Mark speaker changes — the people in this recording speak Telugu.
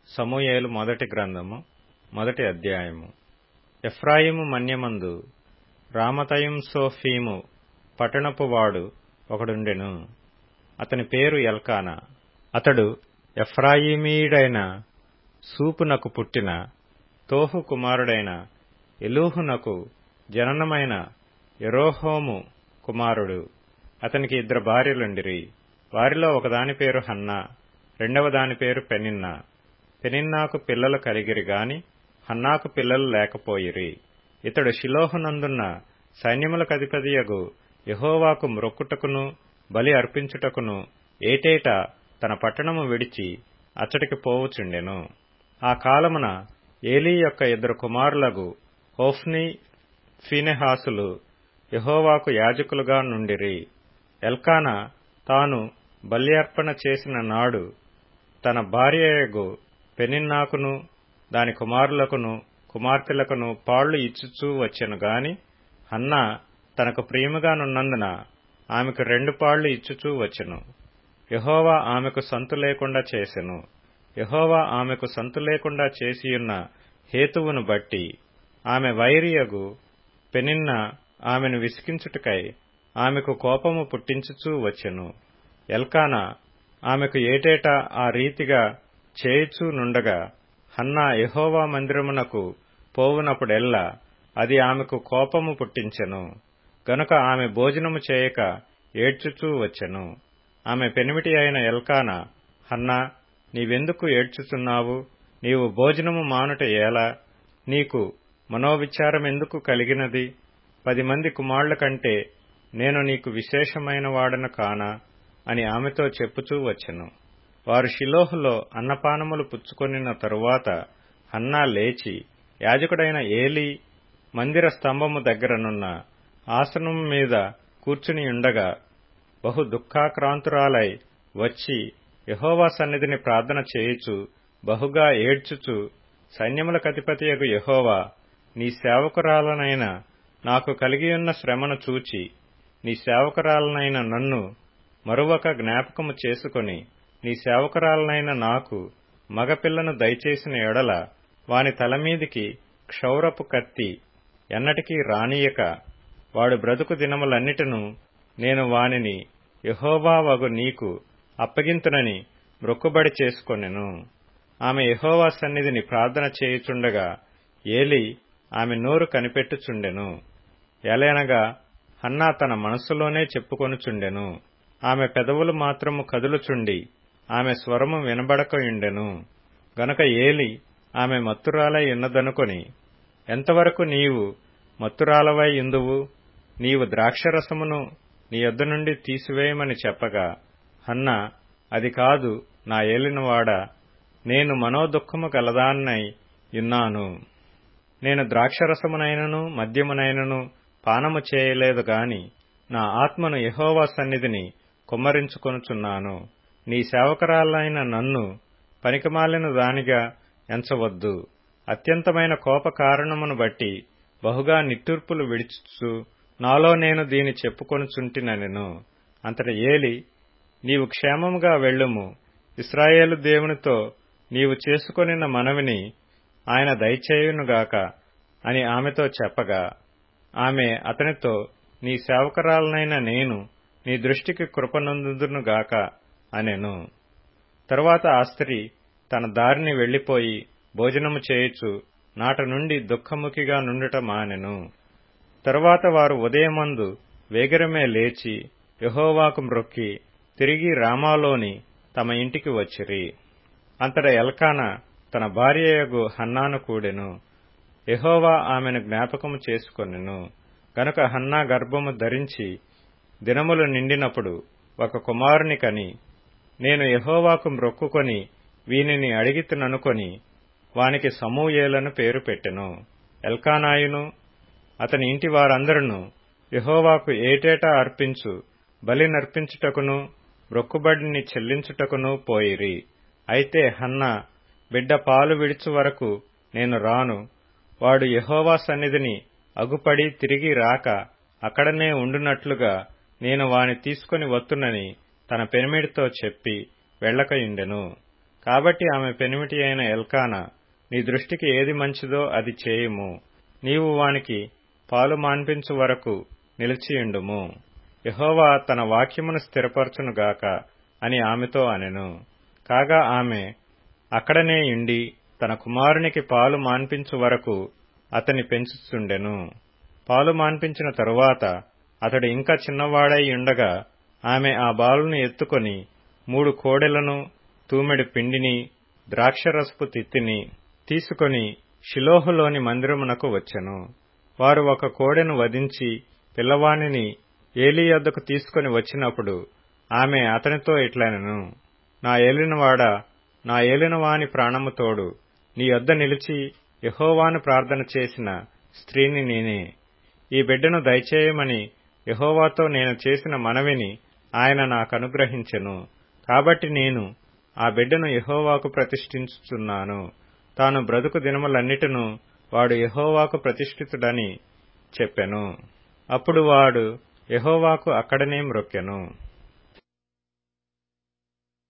Speaker 1: సమూయేలు మొదటి గ్రంథము మొదటి అధ్యాయము ఎఫ్రాయిము మన్యమందు రామతయిం సోఫీము పట్టణపు వాడు ఒకడుండెను అతని పేరు ఎల్కానా అతడు ఎఫ్రాయిమీయుడైన సూపునకు పుట్టిన తోహు కుమారుడైన ఎలూహునకు జననమైన ఎరోహోము కుమారుడు అతనికి ఇద్దరు భార్యలుండిరి వారిలో ఒకదాని పేరు హన్నా రెండవ దాని పేరు పెనిన్నా పెనిన్నాకు పిల్లలు కలిగిరి గాని హన్నాకు పిల్లలు లేకపోయిరి ఇతడు షిలోహునందున్న సైన్యములకధిపతియగు యహోవాకు మ్రొక్కుటకును బలి అర్పించుటకును ఏటేటా తన పట్టణము విడిచి అచ్చటికి పోవుచుండెను ఆ కాలమున ఏలీ యొక్క ఇద్దరు కుమారులగు హోఫ్నీ ఫీనెహాసులు యహోవాకు యాజకులుగా నుండిరి ఎల్కానా తాను బల్యార్పణ చేసిన నాడు తన భార్యయగు పెనిన్నాకును దాని కుమారులకును కుమార్తెలకును పాళ్లు ఇచ్చుచూ వచ్చెను గాని హన్నా తనకు ప్రియముగానున్నందున ఆమెకు రెండు పాళ్లు ఇచ్చుచూ వచ్చెను యహోవా ఆమెకు సంతు లేకుండా చేసెను యహోవా ఆమెకు సంతు లేకుండా చేసియున్న హేతువును బట్టి ఆమె వైరియగు పెనిన్న ఆమెను విసికించుటకై ఆమెకు కోపము పుట్టించుచూ వచ్చెను ఎల్కానా ఆమెకు ఏటేటా ఆ రీతిగా చేయుచూ నుండగా హన్నా యహోవా మందిరమునకు పోవునప్పుడెల్లా అది ఆమెకు కోపము పుట్టించెను గనుక ఆమె భోజనము చేయక ఏడ్చుచూ వచ్చెను ఆమె పెనిమిటి అయిన ఎల్కానా హన్నా నీవెందుకు ఏడ్చుచున్నావు నీవు భోజనము మానుట ఏలా నీకు మనోవిచారమెందుకు కలిగినది పది మంది కుమారుల కంటే నేను నీకు విశేషమైన వాడను కానా అని ఆమెతో చెప్పుచూ వచ్చెను వారు షిలోహులో అన్నపానములు పుచ్చుకొనిన తరువాత హన్నా లేచి యాజకుడైన ఏలీ మందిర స్తంభము దగ్గరనున్న ఆసనము మీద కూర్చుని ఉండగా బహు దుఃఖాక్రాంతురాలై వచ్చి యహోవా సన్నిధిని ప్రార్థన చేయుచు బహుగా ఏడ్చుచు సైన్యములకధిపతియగు యహోవా నీ సేవకురాలనైన నాకు కలిగియున్న శ్రమను చూచి నీ సేవకురాలనైన నన్ను మరొక జ్ఞాపకము చేసుకుని నీ సేవకురాలనైన నాకు మగపిల్లను దయచేసిన ఎడల వాని తలమీదికి క్షౌరపు కత్తి ఎన్నటికీ రానియక వాడు బ్రతుకు దినములన్నిటను నేను వానిని యహోవా వగు నీకు అప్పగింతునని మ్రొక్కుబడి చేసుకొనెను ఆమె యహోవా సన్నిధిని ప్రార్థన చేయుచుండగా ఏలి ఆమె నోరు కనిపెట్టుచుండెను ఎలయనగా హన్నా తన మనస్సులోనే చెప్పుకొనుచుండెను ఆమె పెదవులు మాత్రము కదులుచుండి ఆమె స్వరము వినబడకయుండెను గనక ఏలి ఆమె మత్తురాలై ఉన్నదనుకొని ఎంతవరకు నీవు మత్తురాలవై ఇందువు నీవు ద్రాక్షరసమును నీ యొద్ద నుండి తీసివేయమని చెప్పగా హన్న అది కాదు నా ఏలినవాడా నేను మనోదుఖము గలదాన్నై యున్నాను నేను ద్రాక్షరసమునైనను మద్యమునైనను పానము చేయలేదు గాని నా ఆత్మను యహోవా సన్నిధిని కుమ్మరించుకొనుచున్నాను నీ సేవకరాలైన నన్ను పనికిమాలిన దానిగా ఎంచవద్దు అత్యంతమైన కోప కారణమును బట్టి బహుగా నిట్టూర్పులు విడిచుచు నాలో నేను దీని చెప్పుకొనుచుంటినెను అంతట ఏలి నీవు క్షేమముగా వెళ్ళుము ఇస్రాయేలు దేవునితో నీవు చేసుకొనిన మనవిని ఆయన దయచేయునుగాక అని ఆమెతో చెప్పగా ఆమె అతనితో నీ సేవకరాలనైన నేను నీ దృష్టికి కృపనందునుగాక అనెను తరువాత ఆ స్త్రీ తన దారిని వెళ్లిపోయి భోజనము చేయుచు నాట నుండి దుఃఖముఖిగా నుండుట మానెను తరువాత వారు ఉదయమందు వేగరమే లేచి యహోవాకు మ్రొక్కి తిరిగి రామాలోని తమ ఇంటికి వచ్చిరి అంతట ఎల్కానా తన భార్యయగు హన్నాను కూడెను యహోవా ఆమెను జ్ఞాపకము చేసుకొనెను గనుక హన్నా గర్భము ధరించి దినములు నిండినప్పుడు ఒక కుమారుని కని నేను యహోవాకు మ్రొక్కుకొని వీనిని అడిగితుననుకొని వానికి సమూయేలను పేరు పెట్టెను ఎల్కానాయును అతని ఇంటి వారందరూ యహోవాకు ఏటేటా అర్పించు బలి నర్పించుటకును మ్రొక్కుబడిని చెల్లించుటకును పోయిరి అయితే హన్న బిడ్డ పాలు విడుచు వరకు నేను రాను వాడు యహోవా సన్నిధిని అగుపడి తిరిగి రాక అక్కడనే ఉండునట్లుగా నేను వాని తీసుకుని వత్తునని తన పెనిమిడితో చెప్పి వెళ్లకయుండెను కాబట్టి ఆమె పెనిమిటి అయిన ఎల్కానా నీ దృష్టికి ఏది మంచిదో అది చేయుము నీవు వానికి పాలు మాన్పించు వరకు నిలిచియుండుము యహోవా తన వాక్యమును స్థిరపరచునుగాక అని ఆమెతో అనెను కాగా ఆమె అక్కడనే ఇండి తన కుమారునికి పాలు మాన్పించు వరకు అతని పెంచుచుండెను పాలు మాన్పించిన తరువాత అతడు ఇంకా చిన్నవాడై ఉండగా ఆమె ఆ బాలును ఎత్తుకొని మూడు కోడెలను తూమెడు పిండిని ద్రాక్షరసపు తిత్తిని తీసుకొని షిలోహులోని మందిరమునకు వచ్చెను వారు ఒక కోడెను వధించి పిల్లవానిని ఏలీ యొద్దకు తీసుకొని వచ్చినప్పుడు ఆమె అతనితో ఇట్లనెను నా ఏలినవాడా నా ఏలినవాని ప్రాణము తోడు నీ యొద్ద నిలిచి యహోవాను ప్రార్థన చేసిన స్త్రీని నేనే ఈ బిడ్డను దయచేయమని యహోవాతో నేను చేసిన మనవిని ఆయన నాకు అనుగ్రహించెను కాబట్టి నేను ఆ బిడ్డను యహోవాకు ప్రతిష్ఠించుచున్నాను తాను బ్రతుకు దినములన్నిటినూ వాడు యహోవాకు ప్రతిష్ఠితుడని చెప్పెను అప్పుడు వాడు యహోవాకు అక్కడనే మ్రొక్కెను